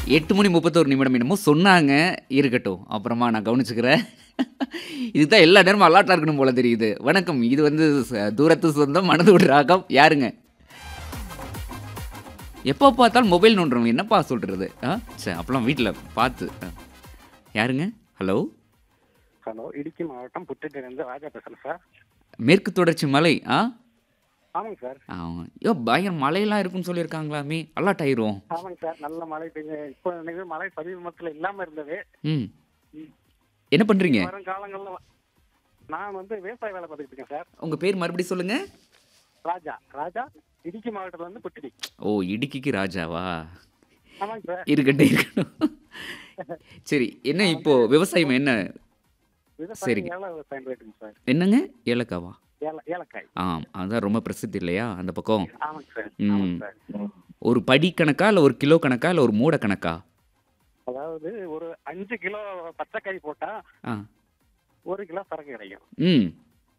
எட்டு மணி முப்பத்தோரு நிமிடம் என்னமோ சொன்னாங்க இருக்கட்டும் அப்புறமா நான் கவனிச்சுக்கிறேன் இதுக்கு தான் எல்லா நேரமும் அலாட்டாக இருக்கணும் போல தெரியுது வணக்கம் இது வந்து ச- தூரத்து சொந்தம் மனது விடு ராகம் யாருங்க எப்போ பார்த்தாலும் மொபைல் நோண்டுறவங்க என்னப்பா சொல்கிறது ஆ சரி அப்பலாம் வீட்டில் பார்த்து ஆ. யாருங்க ஹலோ ஹலோ இடுக்கி மாவட்டம் புத்தட்டிலிருந்து ராஜா பேசுறேன் சார் மேற்கு தொடர்ச்சி மலை ஆ ஆமாங்க சார் ஆமா. ஐயோ பயங்கர மழையெல்லாம் இருக்குன்னு சொல்லியிருக்காங்களாமே அலாட் ஆயிரும் ஆமாங்க சார் நல்ல மழை பெய்ஞ்சு இப்போ எனக்கு மழை பதிவு மரத்தில் இல்லாம இருந்தது ம் என்ன பண்ணுறீங்க வரும் காலங்கள்ல வ- நான் வந்து விவசாய வேலை பார்த்துக்கிட்டு இருக்கேன் சார் உங்கள் பேர் மறுபடியும் சொல்லுங்கள் ராஜா ராஜா இடுக்கி மாவட்டத்துல இருந்து புட்டிடி ஓ இடுக்கிக்கு ராஜாவா ஆமாங்க சார் இருக்கட்டும் இருக்கட்டும் சரி என்ன இப்போ விவசாயம் என்ன விவசாயம் சரிங்க. ஏழை விவசாயம் போயிட்டுங்க சார் என்னங்க ஏலக்காவா ஏல ஏலக்காய் ஆ அதான் ரொம்ப பிரசித்தி இல்லையா அந்த பக்கம் ஆமாங்க சார் ம். ஆமாங்க சார் ஒரு படி கணக்கா இல்லை ஒரு கிலோ கணக்கா இல்லை ஒரு மூட கணக்கா அதாவது ஒரு அஞ்சு கிலோ பச்சைக்காய் போட்டா ஆ ஒரு கிலோ சரக்கு கிடைக்கும் ம்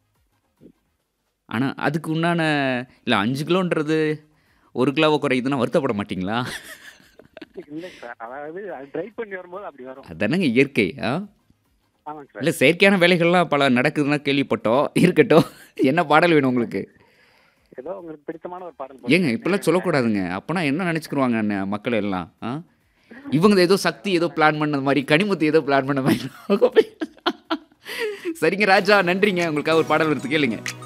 ஆனால் அதுக்கு உண்டான இல்லை அஞ்சு கிலோன்றது ஒரு கிலோவை குறையுதுன்னா வருத்தப்பட மாட்டீங்களா இல்லை சார் அதாவது ட்ரை பண்ணி வரும்போது அப்படி வரும் அதானங்க இயற்கை ஆ ஆமாங்க சார் இல்லை செயற்கையான வேலைகள்லாம் பல நடக்குதுன்னா கேள்விப்பட்டோம் இருக்கட்டும் என்ன பாடல் வேணும் உங்களுக்கு ஏதோ உங்களுக்கு பிடித்தமான ஒரு பாடல் ஏங்க போடுங்க. இப்பெல்லாம் சொல்லக்கூடாதுங்க அப்போனா என்ன நினச்சிக்கிருவாங்க அண்ணே, மக்கள் எல்லாம் ஆ இவங்க ஏதோ சக்தி ஏதோ பிளான் பண்ணது மாதிரி கனிமுத்து ஏதோ பிளான் பண்ண மாதிரி சரிங்க ராஜா நன்றிங்க உங்களுக்காக ஒரு பாடல் எடுத்து கேளுங்க